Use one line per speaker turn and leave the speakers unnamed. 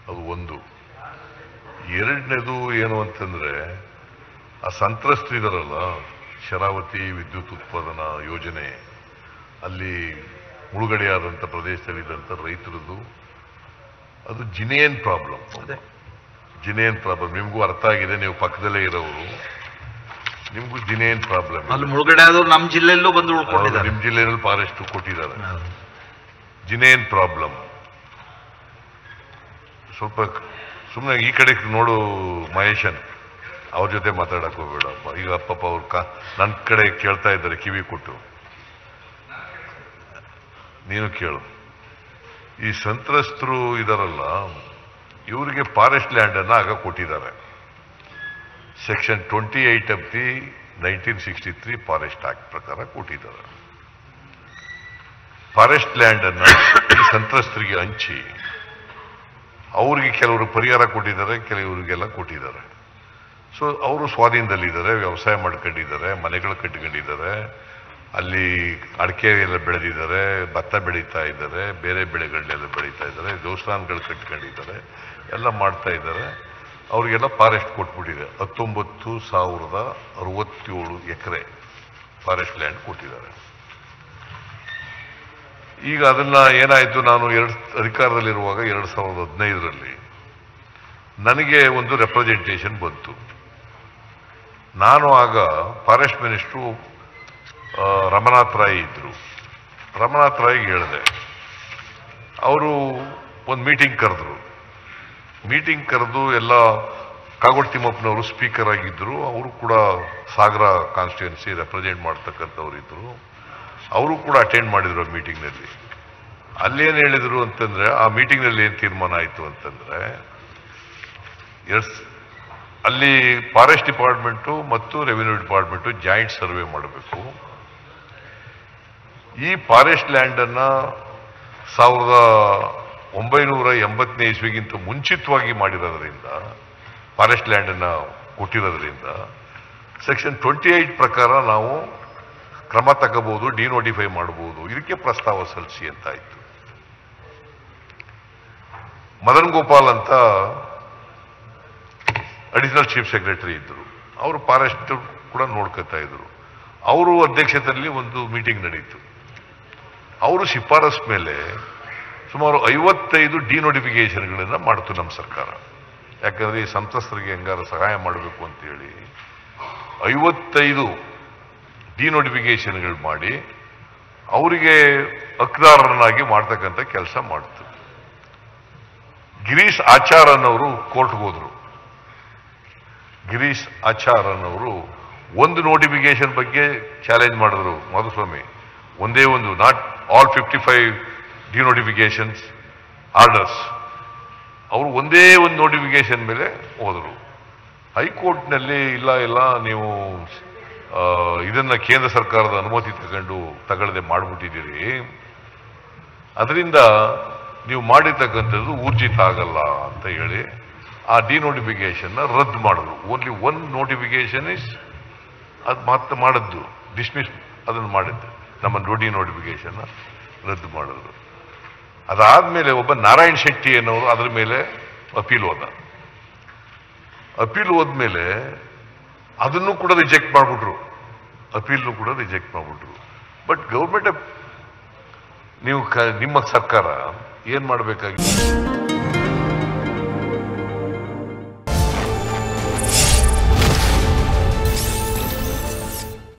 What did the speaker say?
ಅದು ಒಂದು ಎರಡನೇದು ಏನು ಅಂತಂದ್ರೆ ಆ ಸಂತ್ರಸ್ತರು ಇದಾರಲ್ಲ ಶರಾವತಿ ವಿದ್ಯುತ್ ಉತ್ಪಾದನಾ ಯೋಜನೆ ಅಲ್ಲಿ ಮುಳುಗಡೆಯಾದಂಥ ಪ್ರದೇಶದಲ್ಲಿದ್ದಂಥ ರೈತರದ್ದು ಅದು ಜಿನೇನ್ ಪ್ರಾಬ್ಲಮ್
ಅದೇ
ಜಿನೇನ್ ಪ್ರಾಬ್ಲಮ್ ನಿಮಗೂ ಅರ್ಥ ಆಗಿದೆ ನೀವು ಪಕ್ಕದಲ್ಲೇ ಇರೋರು ನಿಮಗೂ ಜಿನೇನ್ ಪ್ರಾಬ್ಲಮ್
ಅಲ್ಲಿ ಮುಳುಗಡೆ ಆದವ್ರು ನಮ್ಮ ಜಿಲ್ಲೆಯಲ್ಲೂ ಬಂದು ಉಳ್ಕೊಂಡಿದ್ದಾರೆ
ನಿಮ್ಮ ಜಿಲ್ಲೆಯಲ್ಲಿ ಫಾರೆಸ್ಟ್ ಕೊಟ್ಟಿದ್ದಾರೆ ಜಿನೇನ್ ಪ್ರಾಬ್ಲಮ್ ಸ್ವಲ್ಪ ಸುಮ್ಮನೆ ಈ ಕಡೆ ನೋಡು ಮಹೇಶನ್ ಅವ್ರ ಜೊತೆ ಮಾತಾಡಕ್ ಹೋಗ್ಬೇಡಪ್ಪ ಈಗ ಪಾಪ ಅವ್ರು ಕಾ ನನ್ನ ಕಡೆ ಕೇಳ್ತಾ ಇದ್ದಾರೆ ಕಿವಿ ಕೊಟ್ಟು ನೀನು ಕೇಳು ಈ ಸಂತ್ರಸ್ತರು ಇದಾರಲ್ಲ ಇವರಿಗೆ ಫಾರೆಸ್ಟ್ ಲ್ಯಾಂಡ್ ಅನ್ನ ಆಗ ಕೊಟ್ಟಿದ್ದಾರೆ section twenty eight of the nineteen sixty three forest act ಪ್ರಕಾರ ಕೊಟ್ಟಿದ್ದಾರೆ ಫಾರೆಸ್ಟ್ ಲ್ಯಾಂಡ್ ಅನ್ನ ಈ ಸಂತ್ರಸ್ತರಿಗೆ ಹಂಚಿ ಅವ್ರಿಗೆ ಕೆಲವರು ಪರಿಹಾರ ಕೊಟ್ಟಿದ್ದಾರೆ ಕೆಲವರಿಗೆಲ್ಲ ಕೊಟ್ಟಿದ್ದಾರೆ ಸೊ ಅವರು ಸ್ವಾಧೀನದಲ್ಲಿದ್ದಾರೆ ವ್ಯವಸಾಯ ಮಾಡ್ಕೊಂಡಿದ್ದಾರೆ ಮನೆಗಳು ಕಟ್ಕೊಂಡಿದ್ದಾರೆ ಅಲ್ಲಿ ಅಡಿಕೆ ಎಲ್ಲ ಬೆಳೆದಿದ್ದಾರೆ ಭತ್ತ ಬೆಳೀತಾ ಇದ್ದಾರೆ ಬೇರೆ ಬೆಳೆಗಳನ್ನೆಲ್ಲ ಬೆಳೀತಾ ಇದ್ದಾರೆ ದೇವಸ್ಥಾನಗಳು ಕಟ್ಕೊಂಡಿದ್ದಾರೆ ಎಲ್ಲ ಮಾಡ್ತಾ ಇದ್ದಾರೆ ಅವರಿಗೆಲ್ಲ ಫಾರೆಸ್ಟ್ ಕೊಟ್ಬಿಟ್ಟಿದೆ ಹತ್ತೊಂಬತ್ತು ಸಾವಿರದ ಅರವತ್ತೇಳು ಎಕರೆ ಫಾರೆಸ್ಟ್ ಲ್ಯಾಂಡ್ ಕೊಟ್ಟಿದ್ದಾರೆ ಈಗ ಅದನ್ನ ಏನಾಯ್ತು ನಾನು ಎರಡು ಅಧಿಕಾರದಲ್ಲಿರುವಾಗ ಎರಡು ಸಾವಿರದ ಹದಿನೈದರಲ್ಲಿ ನನಗೆ ಒಂದು ರೆಪ್ರೆಸೆಂಟೇಷನ್ ಬಂತು ನಾನು ಆಗ ಫಾರೆಸ್ಟ್ ಮಿನಿಸ್ಟ್ರು ಆ, ರಮನಾಥ್ ರಾಯ್ ಇದ್ರು ರಮನಾಥ್ ರಾಯ್ಗೆ ಹೇಳಿದೆ ಅವರು ಒಂದು ಮೀಟಿಂಗ್ ಕರೆದ್ರು ಮೀಟಿಂಗ್ ಕರೆದು ಎಲ್ಲ ಕಾಗೋಡು ತಿಮ್ಮಪ್ಪನವರು ಸ್ಪೀಕರ್ ಆಗಿದ್ದರು ಅವರು ಕೂಡ ಸಾಗರ ಕಾನ್ಸ್ಟಿಟ್ಯೂನ್ಸಿ ರೆಪ್ರೆಸೆಂಟ್ ಮಾಡ್ತಕ್ಕಂಥವ್ರು ಇದ್ರು ಅವರು ಕೂಡ ಅಟೆಂಡ್ ಮಾಡಿದ್ರು ಆ ಮೀಟಿಂಗ್ನಲ್ಲಿ ಅಲ್ಲೇನು ಹೇಳಿದ್ರು ಅಂತಂದ್ರೆ ಆ ಮೀಟಿಂಗ್ನಲ್ಲಿ ಏನು ತೀರ್ಮಾನ ಆಯಿತು ಅಂತಂದ್ರೆ ಎರಡ್ ಸ- ಅಲ್ಲಿ ಫಾರೆಸ್ಟ್ ಡಿಪಾರ್ಟ್ಮೆಂಟು ಮತ್ತು ರೆವಿನ್ಯೂ ಡಿಪಾರ್ಟ್ಮೆಂಟು ಜಾಯಿಂಟ್ ಸರ್ವೆ ಮಾಡಬೇಕು ಈ ಫಾರೆಸ್ಟ್ ಲ್ಯಾಂಡ್ ಅನ್ನ ಸಾವಿರದ ಒಂಬೈನೂರ ಎಂಬತ್ತನೇ ಇಸ್ವಿಗಿಂತ ಮುಂಚಿತವಾಗಿ ಮಾಡಿರೋದ್ರಿಂದ ಫಾರೆಸ್ಟ್ ಲ್ಯಾಂಡ್ ಅನ್ನ ಕೊಟ್ಟಿರೋದ್ರಿಂದ ಸೆಕ್ಷನ್ ಟ್ವೆಂಟಿ ಏಟ್ ಪ್ರಕಾರ ನಾವು ಕ್ರಮ ತಗೋಬಹುದು ಡಿನೋಟಿಫೈ ಮಾಡಬಹುದು ಇದಕ್ಕೆ ಪ್ರಸ್ತಾವ ಸಲ್ಲಿಸಿ ಅಂತ ಆಯ್ತು ಮದನ್ ಗೋಪಾಲ್ ಅಂತ ಅಡಿಷನಲ್ ಚೀಫ್ ಸೆಕ್ರೆಟರಿ ಇದ್ರು ಅವರು ಫಾರೆಸ್ಟ್ ಕೂಡ ನೋಡ್ಕೊತಾ ಇದ್ರು ಅವರು ಅಧ್ಯಕ್ಷತೆಯಲ್ಲಿ ಒಂದು ಮೀಟಿಂಗ್ ನಡೀತು ಅವರು ಶಿಫಾರಸ್ ಮೇಲೆ ಸುಮಾರು ಐವತ್ತೈದು ಡಿನೋಟಿಫಿಕೇಶನ್ಗಳನ್ನ ಮಾಡ್ತು ನಮ್ಮ ಸರ್ಕಾರ ಯಾಕಂದ್ರೆ ಈ ಸಂತ್ರಸ್ತರಿಗೆ ಹೆಂಗಾರ ಸಹಾಯ ಮಾಡಬೇಕು ಅಂತೇಳಿ ಐವತ್ತೈದು ಡಿನೋಟಿಫಿಕೇಶನ್ಗಳು ಮಾಡಿ ಅವರಿಗೆ ಹಕ್ದಾರರನ್ನಾಗಿ ಮಾಡ್ತಕ್ಕಂಥ ಕೆಲಸ ಮಾಡ್ತು ಗಿರೀಶ್ ಆಚಾರ್ ಅನ್ನೋರು ಕೋರ್ಟ್ಗೆ ಹೋದ್ರು ಗಿರೀಶ್ ಆಚಾರ್ ಅನ್ನೋರು ಒಂದು ನೋಟಿಫಿಕೇಶನ್ ಬಗ್ಗೆ ಚಾಲೆಂಜ್ ಮಾಡಿದ್ರು ಮಧುಸ್ವಾಮಿ ಒಂದೇ ಒಂದು not all fifty five denotifications orders ಅವರು ಒಂದೇ ಒಂದು ನೋಟಿಫಿಕೇಶನ್ ಮೇಲೆ ಹೋದರು ಹೈಕೋರ್ಟ್ನಲ್ಲಿ ಇಲ್ಲ ಇಲ್ಲ ನೀವು ಆ, ಇದನ್ನ ಕೇಂದ್ರ ಸರ್ಕಾರದ ಅನುಮತಿ ತಗೊಂಡು ತಗೊಳ್ಳದೆ ಮಾಡಿಬಿಟ್ಟಿದ್ದೀರಿ ಅದರಿಂದ ನೀವು ಮಾಡಿರ್ತಕ್ಕಂಥದ್ದು ಊರ್ಜಿತ ಆಗಲ್ಲ ಅಂತ ಹೇಳಿ ಆ ಡಿನೋಟಿಫಿಕೇಶನ್ ರದ್ದು ಮಾಡಿದ್ರು ಓನ್ಲಿ ಒನ್ ನೋಟಿಫಿಕೇಶನ್ ಇಸ್ ಅದು ಮತ್ತೆ ಮಾಡಿದ್ದು ಡಿಸ್ಮಿಸ್ ಅದನ್ನು ಮಾಡಿದ್ದು ನಮ್ಮ ಡಿ ನೋಟಿಫಿಕೇಶನ್ ರದ್ದು ಮಾಡಿದ್ರು ಅದಾದ್ಮೇಲೆ ಒಬ್ಬ ನಾರಾಯಣ್ ಶೆಟ್ಟಿ ಅನ್ನೋರು ಅದ್ರ ಮೇಲೆ ಅಪೀಲ್ ಹೋದ ಅಪೀಲ್ ಹೋದ್ಮೇಲೆ ಅದನ್ನು ಕೂಡ ರಿಜೆಕ್ಟ್ ಮಾಡಿಬಿಟ್ರು ಅಪೀಲ್ನು ಕೂಡ ರಿಜೆಕ್ಟ್ ಮಾಡಿಬಿಟ್ರು ಬಟ್ ಗೌರ್ಮೆಂಟ್ ನೀವು ಕ- ನಿಮ್ಮ ಸರ್ಕಾರ ಏನ್ ಮಾಡಬೇಕಾಗಿತ್ತು